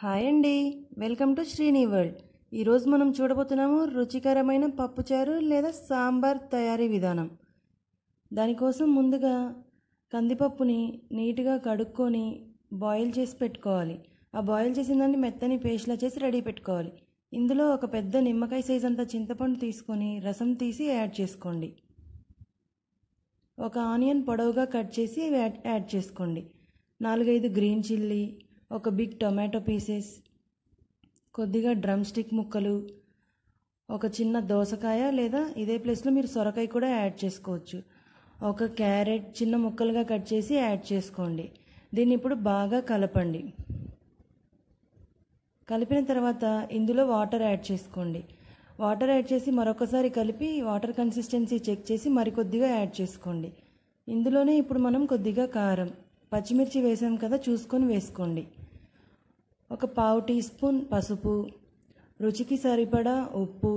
hi అండి welcome to Srini world ఈరోజు మనం చూడబోతున్నాము రుచికరమైన పప్పుచారు లేదా సాంబార్ తయారీ విధానం దానికోసం ముందుగా కందిపప్పుని నీట్గా కడుక్కొని బాయిల్ చేసి పెట్టుకోవాలి ఆ బాయిల్ చేసిన దాన్ని మెత్తని పేస్ట్లా చేసి రెడీ పెట్టుకోవాలి ఇందులో ఒక పెద్ద నిమ్మకాయ సైజ్ అంత చింతపండు తీసుకొని రసం తీసి యాడ్ చేసుకోండి ఒక ఆనియన్ పొడవుగా కట్ చేసి యాడ్ యాడ్ చేసుకోండి నాలుగైదు గ్రీన్ చిల్లీ ఒక బిగ్ టొమాటో పీసెస్ కొద్దిగా డ్రమ్ స్టిక్ ముక్కలు ఒక చిన్న దోసకాయ లేదా ఇదే ప్లేస్లో మీరు సొరకాయ కూడా యాడ్ చేసుకోవచ్చు ఒక క్యారెట్ చిన్న ముక్కలుగా కట్ చేసి యాడ్ చేసుకోండి దీన్ని ఇప్పుడు బాగా కలపండి కలిపిన తర్వాత ఇందులో వాటర్ యాడ్ చేసుకోండి వాటర్ యాడ్ చేసి మరొకసారి కలిపి వాటర్ కన్సిస్టెన్సీ చెక్ చేసి మరికొద్దిగా యాడ్ చేసుకోండి ఇందులోనే ఇప్పుడు మనం కొద్దిగా కారం పచ్చిమిర్చి వేసాం కదా చూసుకొని వేసుకోండి ఒక పావు టీ స్పూన్ పసుపు రుచికి సరిపడా ఉప్పు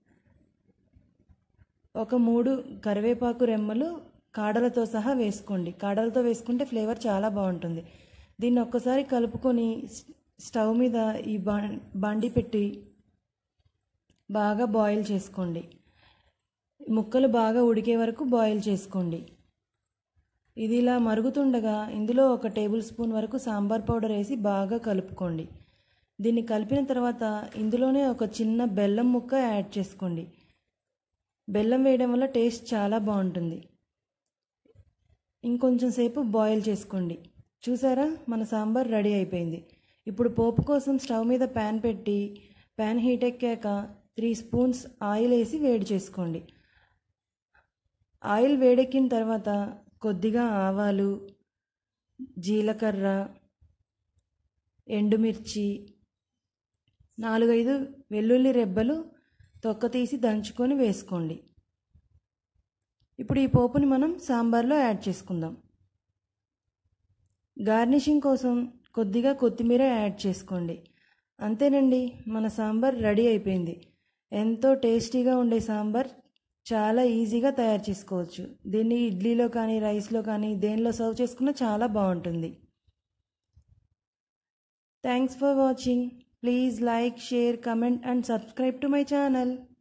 ఒక మూడు కరివేపాకు రెమ్మలు కాడలతో సహా వేసుకోండి కాడలతో వేసుకుంటే ఫ్లేవర్ చాలా బాగుంటుంది దీన్ని ఒక్కసారి కలుపుకొని స్టవ్ మీద ఈ బా బండి పెట్టి బాగా బాయిల్ చేసుకోండి ముక్కలు బాగా ఉడికే వరకు బాయిల్ చేసుకోండి ఇది ఇలా మరుగుతుండగా ఇందులో ఒక టేబుల్ స్పూన్ వరకు సాంబార్ పౌడర్ వేసి బాగా కలుపుకోండి దీన్ని కలిపిన తర్వాత ఇందులోనే ఒక చిన్న బెల్లం ముక్క యాడ్ చేసుకోండి బెల్లం వేయడం వల్ల టేస్ట్ చాలా బాగుంటుంది ఇంకొంచెం సేపు బాయిల్ చేసుకోండి చూసారా మన సాంబార్ రెడీ అయిపోయింది ఇప్పుడు పోపు కోసం స్టవ్ మీద ప్యాన్ పెట్టి ప్యాన్ హీట్ ఎక్కాక త్రీ స్పూన్స్ ఆయిల్ వేసి వేడి చేసుకోండి ఆయిల్ వేడెక్కిన తర్వాత కొద్దిగా ఆవాలు జీలకర్ర ఎండుమిర్చి నాలుగైదు వెల్లుల్లి రెబ్బలు తొక్క తీసి దంచుకొని వేసుకోండి ఇప్పుడు ఈ పోపుని మనం సాంబార్లో యాడ్ చేసుకుందాం గార్నిషింగ్ కోసం కొద్దిగా కొత్తిమీర యాడ్ చేసుకోండి అంతేనండి మన సాంబార్ రెడీ అయిపోయింది ఎంతో టేస్టీగా ఉండే సాంబార్ చాలా ఈజీగా తయారు చేసుకోవచ్చు దీన్ని ఇడ్లీలో కానీ రైస్లో కానీ దేనిలో సర్వ్ చేసుకున్నా చాలా బాగుంటుంది thanks for watching please like share comment and subscribe to my channel